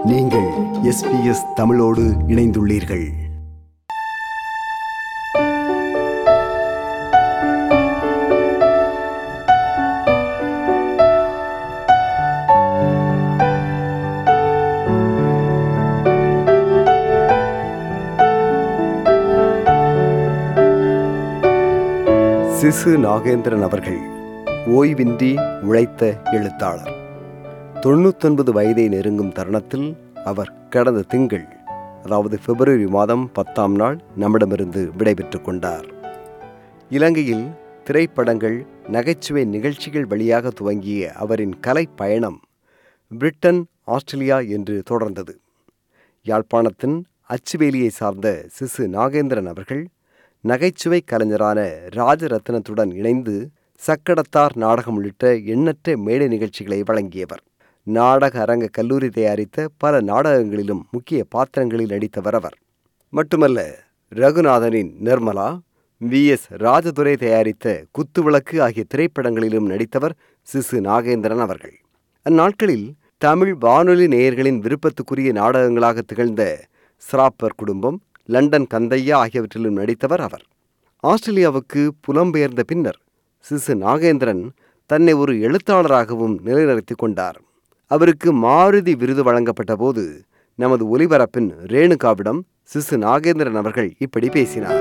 நீங்கள் எஸ்பிஎஸ் தமிழோடு இணைந்துள்ளீர்கள் சிசு நாகேந்திரன் அவர்கள் ஓய்வின்றி உழைத்த எழுத்தாளர் தொண்ணூத்தொன்பது வயதை நெருங்கும் தருணத்தில் அவர் கடந்த திங்கள் அதாவது பிப்ரவரி மாதம் பத்தாம் நாள் நம்மிடமிருந்து விடைபெற்றுக் கொண்டார் இலங்கையில் திரைப்படங்கள் நகைச்சுவை நிகழ்ச்சிகள் வழியாக துவங்கிய அவரின் கலை பயணம் பிரிட்டன் ஆஸ்திரேலியா என்று தொடர்ந்தது யாழ்ப்பாணத்தின் அச்சுவேலியை சார்ந்த சிசு நாகேந்திரன் அவர்கள் நகைச்சுவை கலைஞரான ராஜரத்னத்துடன் இணைந்து சக்கடத்தார் நாடகம் உள்ளிட்ட எண்ணற்ற மேடை நிகழ்ச்சிகளை வழங்கியவர் நாடக அரங்க கல்லூரி தயாரித்த பல நாடகங்களிலும் முக்கிய பாத்திரங்களில் நடித்தவர் அவர் மட்டுமல்ல ரகுநாதனின் நிர்மலா வி எஸ் ராஜதுரை தயாரித்த குத்துவிளக்கு ஆகிய திரைப்படங்களிலும் நடித்தவர் சிசு நாகேந்திரன் அவர்கள் அந்நாட்களில் தமிழ் வானொலி நேயர்களின் விருப்பத்துக்குரிய நாடகங்களாக திகழ்ந்த ஸ்ராப்பர் குடும்பம் லண்டன் கந்தையா ஆகியவற்றிலும் நடித்தவர் அவர் ஆஸ்திரேலியாவுக்கு புலம்பெயர்ந்த பின்னர் சிசு நாகேந்திரன் தன்னை ஒரு எழுத்தாளராகவும் நிலைநிறுத்திக் கொண்டார் அவருக்கு மாருதி விருது வழங்கப்பட்ட போது நமது ஒலிபரப்பின் ரேணுகாவிடம் சிசு நாகேந்திரன் அவர்கள் இப்படி பேசினார்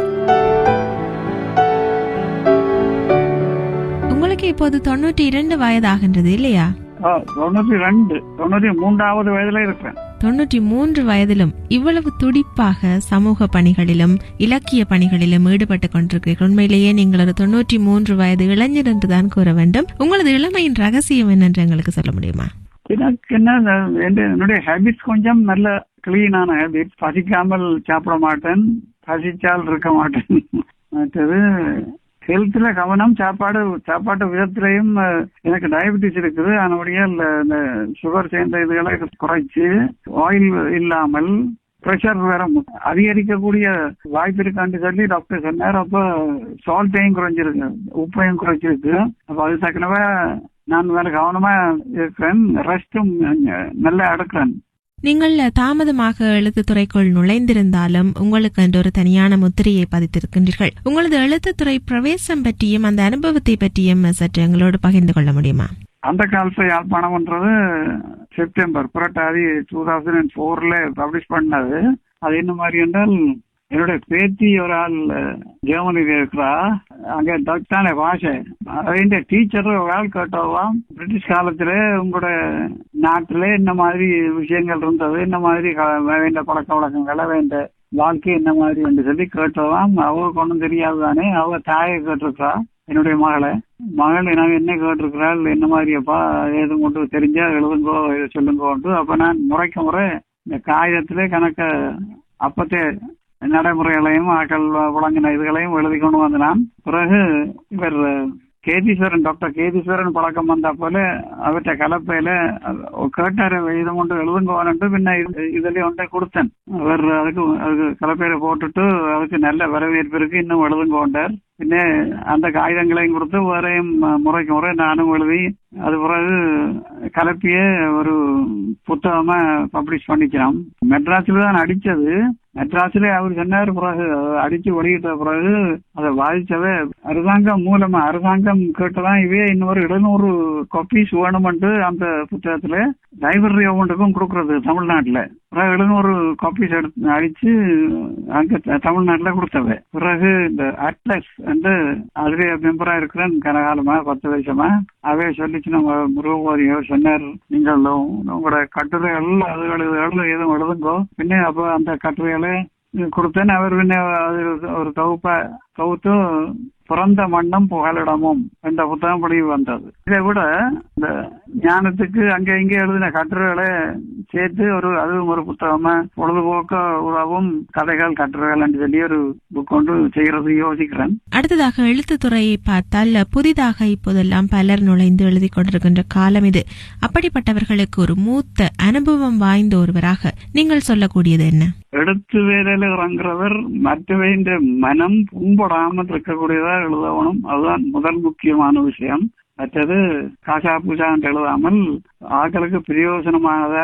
உங்களுக்கு இப்போது தொண்ணூற்றி இரண்டு வயதாகின்றது இல்லையா ஆ, தொண்ணூத்தி ரெண்டு தொண்ணூத்தி மூன்றாவது வயதுல இருக்கிறேன் தொண்ணூற்றி மூன்று வயதிலும் இவ்வளவு துடிப்பாக சமூக பணிகளிலும் இலக்கிய பணிகளிலும் ஈடுபட்டு கொண்டிருக்கிறீர்கள் உண்மையிலேயே நீங்கள் ஒரு தொண்ணூற்றி மூன்று வயது இளைஞர் என்றுதான் கூற வேண்டும் உங்களது இளமையின் ரகசியம் என்னென்று எங்களுக்கு சொல்ல முடியுமா எனக்கு என்ன இந்த- என்- என்னுடைய ஹேபிட்ஸ் கொஞ்சம் நல்ல கிளீனான ஹேபிட் பசிக்காமல் சாப்பிட மாட்டேன் பசிச்சால் இருக்க மாட்டேன் மற்றது ஹெல்த்ல கவனம் சாப்பாடு சாப்பாட்டு விதத்திலையும் அஹ், எனக்கு டயபெட்டிஸ் இருக்குது அதனுடைய இந்த சுகர் சேர்ந்த இதுகளை குறைச்சு ஆயில் இல்லாமல் ப்ரெஷர் வேற மு- அதிகரிக்கக்கூடிய வாய்ப்பு இருக்கான்னு சொல்லி டாக்டர் சொன்னார் அப்ப சால்ட்டையும் குறைஞ்சிருக்கு உப்பையும் குறைச்சிருக்கு அப்ப அது தக்கனவா நான் வேற கவனமா இருக்கிறேன் ரெஸ்டும் நல்லா எடுக்கிறேன் நீங்கள் தாமதமாக எழுத்துத்துறைக்குள் நுழைந்திருந்தாலும் உங்களுக்கு என்று ஒரு தனியான முத்திரையை பதித்திருக்கின்றீர்கள் உங்களது எழுத்துத்துறை பிரவேசம் பற்றியும் அந்த அனுபவத்தை பற்றியும் சற்று எங்களோடு பகிர்ந்து கொள்ள முடியுமா அந்த காலத்துல யாழ்ப்பாணம்ன்றது செப்டம்பர் புரட்டாதி டூ தௌசண்ட் அண்ட் ஃபோர்ல பப்ளிஷ் பண்ணது அது என்ன மாதிரி என்றால் என்னுடைய பேத்தி ஒரு ஆள் ஜெர்மனியில் இருக்கிறா அங்க டச் தானே பாஷை അതിന്റെ டீச்சர் ஒரு ஆள் கேட்டவாம் பிரிட்டிஷ் காலத்துல உங்களோட நாட்டுல என்ன மாதிரி விஷயங்கள் இருந்தது என்ன மாதிரி க- வேண்ட பழக்க வழக்கங்களை வேண்ட வாழ்க்கை என்ன மாதிரி என்று சொல்லி கேட்டதாம் அவ ஒன்றும் தெரியாது தானே அவ தாயை கேட்டிருக்கா என்னுடைய மகளை மகள் எனக்கு என்ன கேட்டிருக்கிறாள் என்ன மாதிரியப்பா ஏதும் கொண்டு தெரிஞ்சா எழுதுங்கோ இதை சொல்லுங்கோன்ட்டு அப்ப நான் முறைக்கு முறை இந்த காகிதத்திலே கணக்க அப்பத்தே நடைமுறைகளையும் ஆக்கள் வழங்கின இதுகளையும் எழுதி கொண்டு வந்து நான் பிறகு இவர் கேதீஸ்வரன் டாக்டர் கேதீஸ்வரன் பழக்கம் வந்தா போல அவற்றை கலப்பையில அஹ், கேட்டாரு இதை கொண்டு எழுதுங்கோன்ட்டு பின்ன இது- இதுலயே ஒன்றை கொடுத்தேன் அவர் அதுக்கு அதுக்கு கலப்பையில போட்டுட்டு அதுக்கு நல்ல வரவேற்பு இருக்கு இன்னும் எழுதுங்கோண்டார் பின்ன அந்த காகிதங்களையும் கொடுத்து வேறையும் அஹ், முறைக்கு முறை நானும் எழுதி அது பிறகு கலப்பிய ஒரு புத்தகமா பப்ளிஷ் பண்ணிக்கிறோம் மெட்ராஸ்ல தான் அடிச்சது மெட்ராஸ்ல அவர் சொன்னார் பிறகு அதை அடிச்சு வெளியிட்ட பிறகு அதை பாதிச்சவே அரசாங்கம் மூலமா அரசாங்கம் கேட்டதான் இவே இன்னொரு எழுநூறு காப்பீஸ் வேணுமென்று அந்த புத்தகத்துல லைப்ரரி ஒவ்வொன்றுக்கும் கொடுக்கறது தமிழ்நாட்டுல பிறகு எழுநூறு காப்பீஸ் எடுத்து அடிச்சு அங்க த- தமிழ்நாட்டுல கொடுத்தவ பிறகு இந்த அட்லஸ் வந்து அதுல மெம்பரா இருக்கிறேன் கனகாலமா பத்து வருஷமா அவே சொல்லிச்சு நம்ம முருகோதியோ சொன்னார் நீங்கள் உங்களோட கட்டுரைகள் அதுகள் இதுகள் எதுவும் எழுதுங்கோ பின்ன அப்ப அந்த கட்டுரைகளை கொடுத்தேன் அவர் பின்ன அது ஒரு தொகுப்ப தொகுத்து பிறந்த மண்ணும் புகலிடமும் என்ற புத்தகம் வெளியே வந்தது இதை விட இந்த ஞானத்துக்கு அங்க இங்க எழுதின கட்டுரைகளை சேர்த்து ஒரு அதுவும் ஒரு புத்தகமா பொழுதுபோக்க உதவும் கதைகள் கட்டுரைகள் என்று சொல்லி ஒரு புக் கொண்டு செய்யறது யோசிக்கிறேன் அடுத்ததாக எழுத்துத்துறையை பார்த்தால் புதிதாக இப்போதெல்லாம் பலர் நுழைந்து எழுதி கொண்டிருக்கின்ற காலம் இது அப்படிப்பட்டவர்களுக்கு ஒரு மூத்த அனுபவம் வாய்ந்த ஒருவராக நீங்கள் சொல்லக்கூடியது என்ன எடுத்து வேலையில இறங்குறவர் மற்றவையின் மனம் புண்படாமல் இருக்கக்கூடியதா எழுதணும் அதுதான் முதல் முக்கியமான விஷயம் மற்றது காசா பூஜா என்று எழுதாமல் ஆக்களுக்கு பிரயோஜனமானத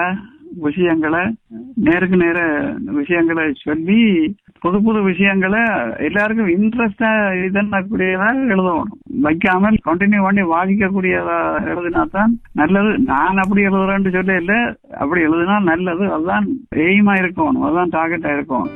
விஷயங்களை நேருக்கு நேர விஷயங்களை சொல்லி புது புது விஷயங்களை எல்லாருக்கும் இன்ட்ரெஸ்டா இதன்னக்கூடியதாக எழுதணும் வைக்காமல் கண்டினியூ பண்ணி வாதிக்கக்கூடியதா எழுதினா தான் நல்லது நான் அப்படி எழுதுறேன்னு சொல்ல இல்ல அப்படி எழுதினா நல்லது அதுதான் எய்மா இருக்கணும் அதுதான் டார்கெட்டா இருக்கணும்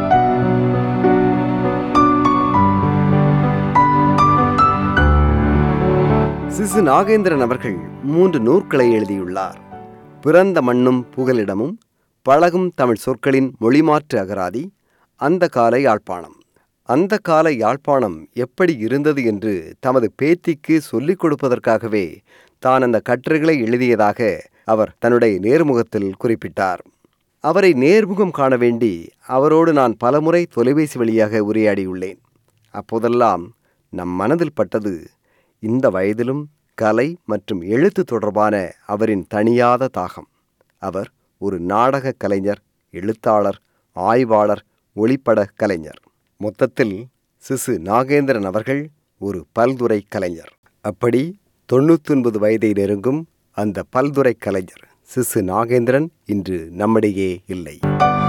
சிசு நாகேந்திரன் அவர்கள் மூன்று நூற்களை எழுதியுள்ளார் பிறந்த மண்ணும் புகலிடமும் பழகும் தமிழ் சொற்களின் மொழிமாற்று அகராதி அந்த கால யாழ்ப்பாணம் அந்த கால யாழ்ப்பாணம் எப்படி இருந்தது என்று தமது பேத்திக்கு சொல்லிக் கொடுப்பதற்காகவே தான் அந்த கட்டுரைகளை எழுதியதாக அவர் தன்னுடைய நேர்முகத்தில் குறிப்பிட்டார் அவரை நேர்முகம் காண வேண்டி அவரோடு நான் பலமுறை தொலைபேசி வழியாக உரையாடியுள்ளேன் அப்போதெல்லாம் நம் மனதில் பட்டது இந்த வயதிலும் கலை மற்றும் எழுத்து தொடர்பான அவரின் தணியாத தாகம் அவர் ஒரு நாடக கலைஞர் எழுத்தாளர் ஆய்வாளர் ஒளிப்பட கலைஞர் மொத்தத்தில் சிசு நாகேந்திரன் அவர்கள் ஒரு பல்துறை கலைஞர் அப்படி தொண்ணூத்தொன்பது வயதை நெருங்கும் அந்த பல்துறை கலைஞர் சிசு நாகேந்திரன் இன்று நம்மிடையே இல்லை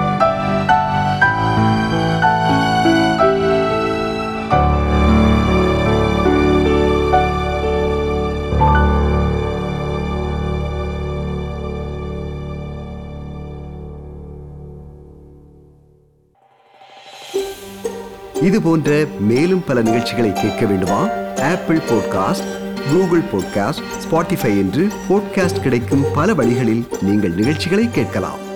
இது போன்ற மேலும் பல நிகழ்ச்சிகளை கேட்க வேண்டுமா Apple podcast Google podcast Spotify என்று பாட்காஸ்ட் கிடைக்கும் பல வழிகளில் நீங்கள் நிகழ்ச்சிகளை கேட்கலாம்